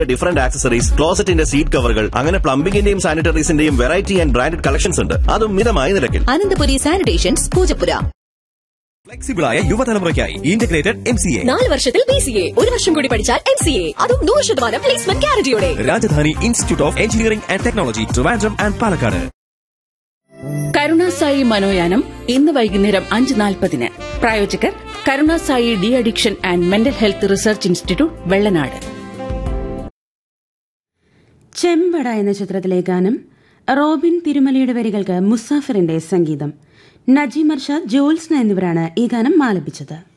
different accessories ക്ലോസറ്റിന്റെ seat കവറുകൾ അങ്ങനെ പ്ലംബിംഗിന്റെയും സാനിറ്ററീസിന്റെയും വെറൈറ്റി ആൻഡ് ബ്രാൻഡഡ് കളക്ഷൻസ് ഉണ്ട് അതും മിതമായ നിരക്കിൽ അനന്തപുരി സാനിറ്റേഷൻസ് പൂജപ്പുര ഫ്ലെക്സിബിളായ യുവതലമുറയ്ക്കായി ഇന്റഗ്രേറ്റഡ് എം സി എ നാല് വർഷത്തിൽ ബി സി എ ഒരു വർഷം കൂടി പഠിച്ചാൽ എം സി എ അതും നൂറ് ശതമാനം പ്ലേസ്മെന്റ് ഗ്യാരണ്ടിയോടെ Rajadhani institute of engineering and technology Trivandrum and Palakkad Karunasai മനോയാനം ഇന്ന് വൈകുന്നേരം അഞ്ച് നാൽപ്പതിന് പ്രായോജകർ Karunasai de-addiction and mental health research institute Vellanad Chembada എന്ന ചിത്രത്തിലെ ഗാനം റോബിൻ തിരുമലയുടെ വരികൾക്ക് മുസാഫിറിന്റെ സംഗീതം നജീം അർഷാദ് ജോൽസ്ന എന്നിവരാണ് ഈ ഗാനം ആലപിച്ചത്